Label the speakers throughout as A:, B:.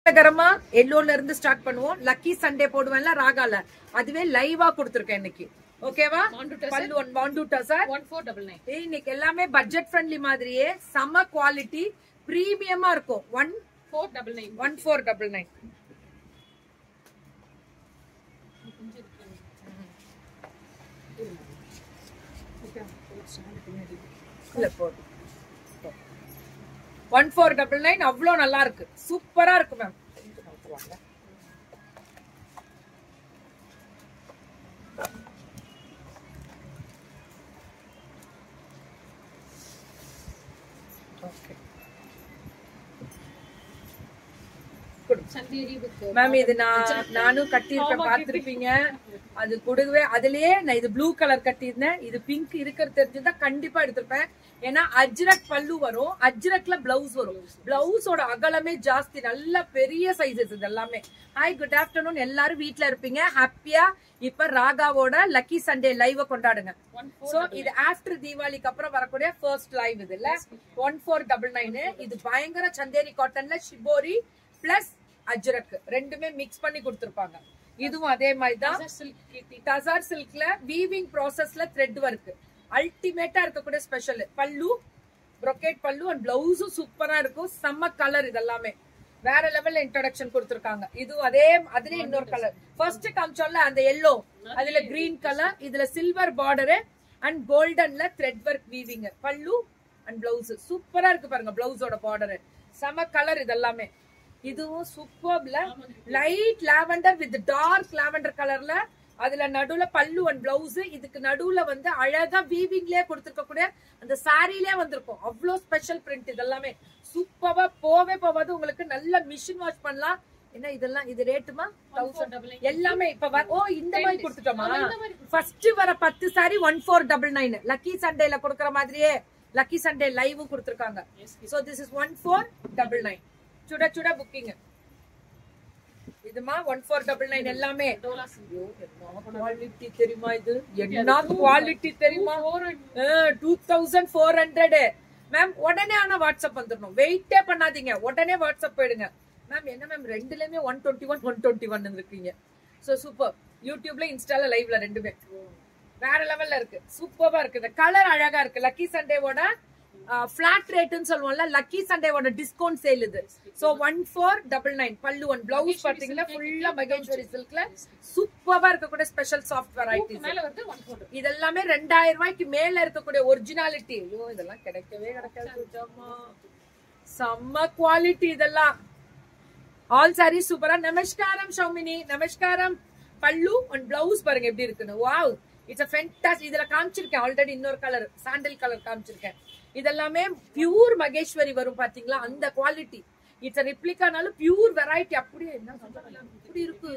A: கரமா எல்லோல இருந்து ஸ்டார்ட் பண்ணுவோம் lucky Sunday போடுவேன்ல ராகால அதுவே லைவா கொடுத்துருக்கேன் இன்னைக்கு ஓகேவா
B: Bandu tussar.
A: பல்லு one Bandu tussar
B: one four double nine
A: ஏய், இன்னைக்கு எல்லாமே பட்ஜெட் ஃப்ரெண்ட்லி மாதிரியே செம குவாலிட்டி பிரீமியமா இருக்கும் one
B: four double nine
A: one four double nine இல்ல போதும் ஒன் ஃபோர் டபுள் நைன் அவ்வளோ நல்லா இருக்கு சூப்பரா இருக்கு மேம்
B: சந்தேரி வித்
A: மேம் இது நான் நானும் கட்டியிருப்பேன் பார்த்திருப்பீங்க அது கொடுவே அதுலயே நான் இது ப்ளூ கலர் கட்டியிருந்தேன் இது பிங்க் இருக்கிறது தெரிஞ்சுதா கண்டிப்பா எடுத்திருப்பேன் ஏன்னா அஜ்ரக் பல்லு வரும் அஜ்ரக்ல பிளவுஸ் வரும் பிளவுஸோட அகலமே ஜாஸ்தி நல்ல பெரிய சைஸஸ் இது எல்லாமே ஹாய் குட் ஆஃப்டர்நூன் எல்லாரும் வீட்ல இருப்பீங்க ஹாப்பியா இப்ப ராகாவோட லக்கி சண்டே லைவ கொண்டாடுங்க
B: ஒன்
A: சோ இது ஆஃப்டர் தீபாவளிக்கு அப்புறம் வரக்கூடிய ஃபர்ஸ்ட் லைவ் இது இல்ல ஒன் ஃபோர் டபுள் நைன் இது பயங்கர சந்தேரி காட்டன்ல ஷிபோரி பிளஸ் அஜ்ரக் ரெண்டுமே மிக்ஸ் பண்ணி கொடுத்திருப்பாங்க இதுவும் அதே மாதிரி தான்
B: சில்க் கீர்த்தி
A: டசார் சில்க்ல வீவிங் ப்ராசஸ்ல த்ரெட் ஒர்க் அல்டிமேட்டா இருக்கக்கூடிய ஸ்பெஷல் பல்லு brocade பல்லு அண்ட் பிளவுஸும் சூப்பரா இருக்கும் செம்ம கலர் இதெல்லாமே வேற லெவல்ல இன்ட்ரோடக்ஷன் கொடுத்திருக்காங்க இது அதே அதுலயே இன்னொரு கலர் ஃபர்ஸ்ட் காமிச்சோம்ல அந்த எல்லோ அதுல கிரீன் கலர் இதுல சில்வர் பார்டரு அண்ட் கோல்டன்ல த்ரெட் ஒர்க் வீவிங் பல்லு அண்ட் பிளவுஸ் சூப்பரா இருக்கு பாருங்க பிளவுஸோட பார்டர் செம கலர் இதெல்லாமே இதுவும் சூப்பர்ல light lavender with dark lavender கலர்ல அதுல நடுவுல பல்லு அண்ட் பிளவுஸ் இதுக்கு நடுவுல வந்து அழகா வீவிங்லயே கொடுத்திருக்கக்கூடிய அந்த சாரிலே வந்திருக்கும் அவ்வளவு ஸ்பெஷல் பிரிண்ட் இதெல்லாமே சூப்பரா போவே போவாது உங்களுக்கு நல்ல மிஷின் வாஷ் பண்ணலாம் என்ன இதெல்லாம் இது ரேட்டுமா தௌசண்ட்
B: double nine.
A: எல்லாமே இப்ப வ- ஓ இந்த மாதிரி கொடுத்துட்டோமா
B: ஆமா, இந்த மாதிரி
A: ஃபர்ஸ்ட் வர பத்து sari one four double nine lucky சண்டேல கொடுக்கற மாதிரியே லக்கி சண்டே லைவும் கொடுத்திருக்காங்க so this is one four double nine சுட சுட புக்கிங் இதுமா ஒன் ஃபோர் டபுள் நைன் எல்லாமே
B: டோலா சில்க்
A: குவாலிட்டி தெரியுமா இது என்ன குவாலிட்டி தெரியுமா two thousand four hundred ma'am உடனே ஆனா வாட்ஸ்அப் வந்துடணும் வெயிட்டே பண்ணாதீங்க உடனே வாட்ஸ்அப் போயிடுங்க மேம் என்ன மேம் ரெண்டுலயுமே one twenty one one twenty one இருக்கீங்க ஸோ சூப்பர் யூடியூப்ல இன்ஸ்டால லைவ்ல ரெண்டுமே வேற லெவல்ல இருக்கு சூப்பரா இருக்கு இந்த கலர் அழகா இருக்கு லக்கி சண்டேவோட ஃபிளாட் ரேட்னு சொல்லுவோம்ல லக்கி சண்டேவோட டிஸ்கவுண்ட் சேல் இது so one four double nine pallu one blouse பாத்தீங்கன்னா ஃபுல்லா மகேஸ்வரி சில்க்ல சூப்பரா இருக்கக்கூடிய ஸ்பெஷல் சாஃப்ட் வெரைட்டிஸ்
B: மேல வந்து ஒன் ஃபோர்
A: இதெல்லாமே ரெண்டாயிரம் ரூபாய்க்கு மேல இருக்கக்கூடிய ஒரிஜினாலிட்டி ஐயோ இதெல்லாம் கிடைக்கவே கிடைக்காது சுஜாமா. செம்ம குவாலிட்டி இதெல்லாம் ஆல் சாரி சூப்பரா நமஸ்காரம் சௌமினி நமஸ்காரம் பல்லு அண்ட் பிளவுஸ் பாருங்க எப்படி இருக்குன்னு வாவ் இட்ஸ் அ ஃபென்டாஸ் இதுல காமிச்சிருக்கேன் ஆல்ரெடி இன்னொரு கலர் சாண்டல் கலர் காமிச்சிருக்கேன் இதெல்லாமே பியூர் மகேஸ்வரி வரும் பாத்தீங்களா அந்த குவாலிட்டி இட்ஸ் ரிப்ளிகானாலும் பியூர் வெரைட்டி அப்படியே என்ன சொல்றது? இப்படி இருக்கு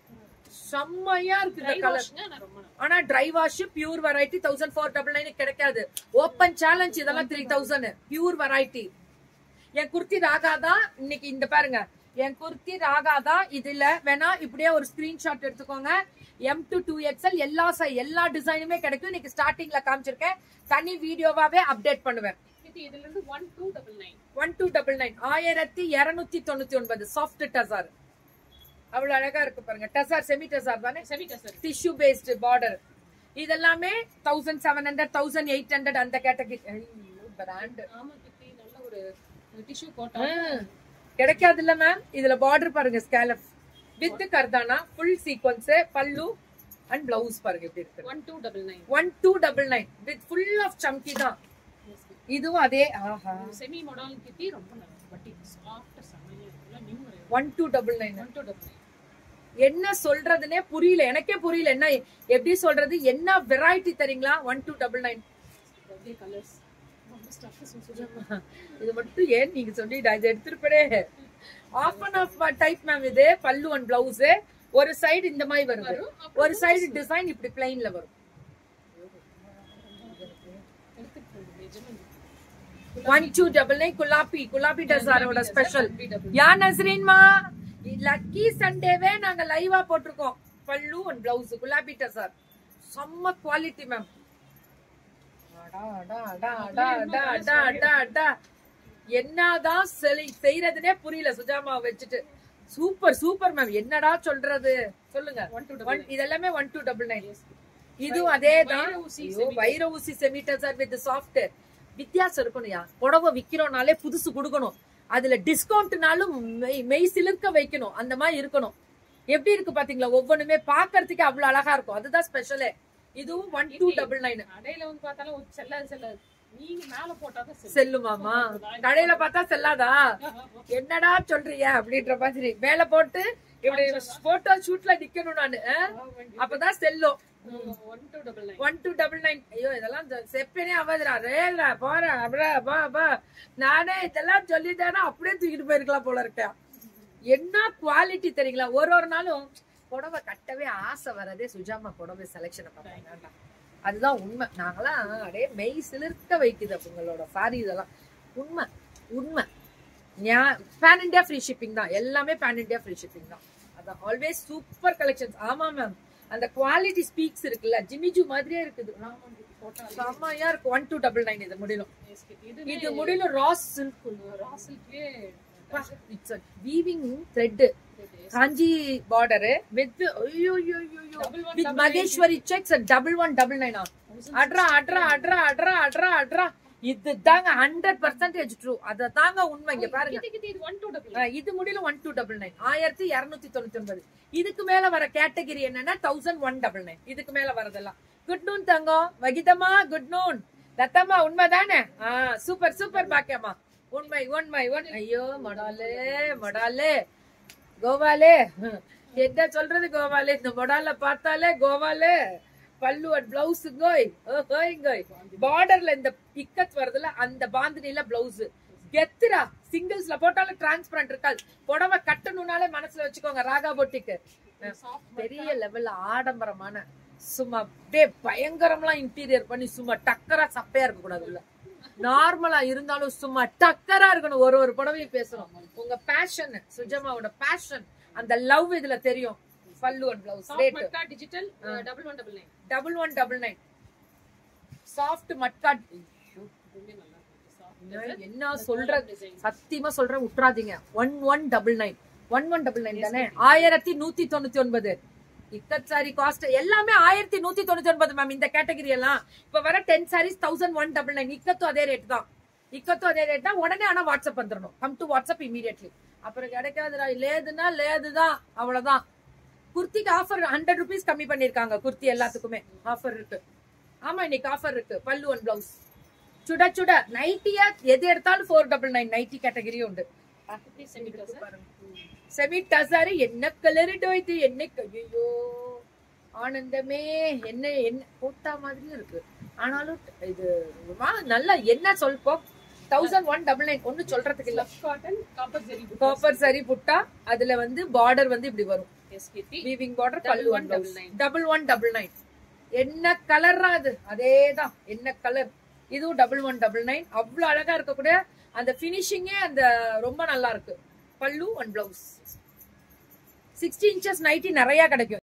A: செம்மையா இருக்கு இந்த கலர்
B: நான் ரொம்ப நல்லா
A: ஆனா dry wash pure variety thousand four double nine கிடைக்காது ஓப்பன் சேலஞ்ச் இதெல்லாம் த்ரீ தௌசண்ட் பியூர் வெரைட்டி என் குர்த்தி ராகா தான் இன்னைக்கு இந்த பாருங்க என் குர்த்தி ராகா தான் இதுல வேணா இப்படியே ஒரு ஸ்கிரீன்ஷாட் எடுத்துக்கோங்க எம் டு டூ எக்ஸ்எல் எல்லா சை எல்லா டிசைனுமே கிடைக்கும் இன்னைக்கு ஸ்டார்டிங்ல காமிச்சிருக்கேன் தனி வீடியோவாவே அப்டேட் பண்ணுவேன்
B: கீர்த்தி இதுல இருந்து one two double nine
A: one two double nine ஆயிரத்தி இருநூத்தி தொண்ணூத்தி ஒன்பது சாஃப்ட் டசார் அவ்வளவு அழகா இருக்கு பாருங்க டசார் செமி டசார் தானே
B: semi tussar
A: tissue paste border இதெல்லாமே thousand seven hundred thousand eight hundred அந்த கேட்டகரி பிராண்ட்
B: ஆமா கீர்த்தி நல்ல ஒரு டிஷ்யூ கோட்டா
A: கிடைக்காது இல்ல மேம் இதுல பார்டர் பாருங்க ஸ்கேலப் வித் கர்தானா full sequence pallu and blouse பாருங்க எப்படி இருக்கு
B: one two double nine
A: one two double nine with full of சம்கி தான் இதுவும் அதே ஆஹா
B: செமி மாடல் கீர்த்தி ரொம்ப நல்லா பட்டி சாஃப்ட் செம்மையா இருக்குல்ல new
A: one two double nine
B: one two double nine
A: என்ன சொல்றதுனே புரியல எனக்கே புரியல என்ன எப்படி சொல்றது என்ன வெரைட்டி தரீங்களா ஒன் டூ டபுள் நைன்
B: அப்படியே கலர்ஸ் ரொம்ப ஸ்டஃப் சூப்பர்
A: இது மட்டும் ஏன் நீங்க சொல்லிட்டு இதை எடுத்துருப்படே half and half type ma'am இது பல்லு அண்ட் பிளவுஸ் ஒரு சைடு இந்த மாதிரி வருது
B: வரும்.
A: ஒரு சைடு டிசைன் இப்படி பிளைன்ல வரும்
B: எடுத்துட்டு போகுது நிஜமா
A: ஒன் டூ டபுள் நைன் குலாபி குலாபி டசாரோட ஸ்பெஷல் யா நஸ்ரீன்மா லக்கி சண்டேவே நாங்க லைவா போட்டிருக்கோம் பல்லு அண்ட் பிளவுஸ் குலாபி டசார் செம்ம குவாலிட்டி மேம் என்னதான் செய்- செய்யறதுனே புரியல சுஜாமா வச்சுட்டு சூப்பர் சூப்பர் மேம் என்னடா சொல்றது சொல்லுங்க
B: ஒன் டூ
A: One- இதெல்லாமே one two double nine
B: Yes.
A: இதுவும் அதே தான்
B: வைர ஊசி
A: ஐயோ,
B: semi-
A: வைர ஊசி செமிட்டர் வித் சாஃப்ட் வித்தியாசம் இருக்கணும்யா புடவை விக்கிறோம்னாலே புதுசு கொடுக்கணும் அதுல டிஸ்கவுண்ட்னாலும் மெய் மெய் சிலிர்க்க வைக்கணும் அந்த மாதிரி இருக்கணும் எப்படி இருக்கு பாத்தீங்களா ஒவ்வொன்றுமே பாக்குறதுக்கு அவ்வளவு அழகா இருக்கும் அதுதான் ஸ்பெஷலே இதுவும் ஒன் டூ டபுள் நைன்
B: கடையில வந்து பார்த்தாலும் ஒரு செல்லாது செல்லாது நீங்க மேல போட்டாதான் செல்லும்.
A: செல்லுமாமா கடையில பார்த்தா செல்லாதா என்னடா சொல்றீங்க அப்படின்ற மாதிரி மேல போட்டு இப்படி போட்டோ ஷூட்ல நிக்கணும் நானு ஆ? அப்பதான் செல்லும்
B: one two double nine
A: one two double nine ஐயோ இதெல்லாம் ஜ- செப்பனே ஆகாதுடா ரேல போறேன் அப்படியே பா பா நானே இதெல்லாம் சொல்லிட்டேன்னா அப்படியே தூக்கிட்டு போயிருக்கலாம் போல இருக்கேன் என்ன குவாலிட்டி தெரியுங்களா ஒரு ஒரு நாளும் புடவை கட்டவே ஆசை வரதே சுஜாமா புடவை செலெக்ஷனை பார்த்தாங்க அதுதான் உண்மை நாங்களாம் அப்படியே மெய் சிலிர்க்க வைக்குது உங்களோட சாரி இதெல்லாம் உண்மை உண்மை பேன் இண்டியா ஃப்ரீ ஷிப்பிங் தான் எல்லாமே பேன் இண்டியா ஃப்ரீ ஷிப்பிங் தான் அதான் ஆல்வேஸ் சூப்பர் கலெக்ஷன்ஸ் ஆமா மேம் அந்த குவாலிட்டி ஸ்பீக்ஸ் இருக்குல்ல ஜிமிஜு மாதிரியே இருக்குது செம்மையா இருக்கு ஒன் டூ டபுள் நைன் இது முடியலும்
B: இது
A: இது முடியலும் ராஸ் சில்க்
B: ராசில்கே
A: it's weaving thread Kanchi border with ஐயோ ஐயோ ஐயோ
B: Double one,
A: with
B: double
A: Maheshwari checks double one double நைனா அட்ரா அட்ரா அட்ரா அட்ரா அட்ரா அட்ரா இது தாங்க ஹண்ட்ரட் பர்சன்டேஜ் ட்ரூ அத தாங்க உண்மை இங்க பாருங்க
B: இது ஒன் டூ டபுள்
A: ஆ, இது முடியல ஒன் டூ டபுள் நைன் ஆயிரத்தி இருநூத்தி தொண்ணூத்தி ஒன்பது இதுக்கு மேல வர கேட்டகரி என்னன்னா தௌசண்ட் ஒன் டபுள் நைன் இதுக்கு மேல வரதெல்லாம் குட் நூன் தங்கம் வகிதமா குட் நூன் லத்தம்மா உண்மைதானே ஆ சூப்பர் சூப்பர் பாக்கியம்மா உண்மை உண்மை உண் ஐயோ மொடாலே மொடாலே கோவாலே ஹம். என்ன சொல்றது கோவாலே இந்த மொடால பார்த்தாலே கோவாலே பல்லு அட் பிளவுஸ் கோய் ஓய் கோய் பார்டர்ல இந்த பிக்கத் வருதுல அந்த பாந்தினில பிளவுஸ் கெத்துரா சிங்கிள்ஸ்ல போட்டாலும் டிரான்ஸ்பரண்ட் இருக்காது புடவை கட்டணும்னாலே மனசுல வச்சுக்கோங்க ராகா பொட்டிக்கு பெரிய லெவல்ல ஆடம்பரமான சும்மா அப்படியே பயங்கரம்லாம் இன்டீரியர் பண்ணி சும்மா டக்கரா சப்பையா இருக்க கூடாது உள்ள நார்மலா இருந்தாலும் சும்மா டக்கரா இருக்கணும் ஒரு ஒரு புடவையும் பேசணும் உங்க பேஷன் சுஜமாவோட பேஷன் அந்த லவ் இதுல தெரியும் pallu and blouse rate
B: digital double one double nine
A: double one double nine soft மட்காட் என்ன சொல்றது சத்தியமா சொல்றேன் விட்டுறாதீங்க one one double nine one one double nine தானே ஆயிரத்தி நூத்தி தொண்ணூத்தி ஒன்பது இக்கத் சாரி காஸ்ட் எல்லாமே ஆயிரத்தி நூத்தி தொண்ணூத்தி ஒன்பது மேம் இந்த கேட்டகரி எல்லாம் இப்ப வர ten saris thousand one double nine இக்கத்தும் அதே ரேட் தான் இக்கத்தும் அதே ரேட் தான் உடனே ஆனா வாட்ஸ்அப் வந்துடணும் கம் டு வாட்ஸ்அப் இமீடியட்லி அப்புறம் கிடைக்காதுடா லேதுன்னா லேதுதான் அவ்வளவுதான் குர்த்திக்கு ஆஃபர் ஹண்ட்ரட் ருபீஸ் கம்மி பண்ணிருக்காங்க குர்த்தி எல்லாத்துக்குமே ஆஃபர் இருக்கு ஆமா இன்னைக்கு ஆஃபர் இருக்கு பல்லு ஒன் பிளவுஸ் சுட சுட நைட்டியா எது எடுத்தாலும் ஃபோர் டபுள் நைன் நைட்டி கேட்டகரியும் உண்டு செமி டசாரி என்ன கலர் இது என்ன ஐயோ ஆனந்தமே என்ன என்ன போட்டா மாதிரியும் இருக்கு ஆனாலும் இது வா, நல்லா என்ன சொல்போம் தௌசண்ட் ஒன் டபுள் நைன் ஒன்னு சொல்றதுக்கு இல்ல
B: காட்டன் காப்பர் ஜெரி
A: காப்பர் சரி புட்டா அதுல வந்து பார்டர் வந்து இப்படி வரும்
B: SKT
A: weaving border
B: Double
A: pallu
B: one,
A: one
B: double nine.
A: Double one double nine என்ன கலர்ரா அது அதேதான் என்ன கலர் இதுவும் டபுள் ஒன் டபுள் நைன் அவ்வளவு அழகா இருக்கக்கூடிய அந்த பினிஷிங்கே அந்த ரொம்ப நல்லா இருக்கு pallu one blouse sixty inches nighty நிறைய கிடைக்கும்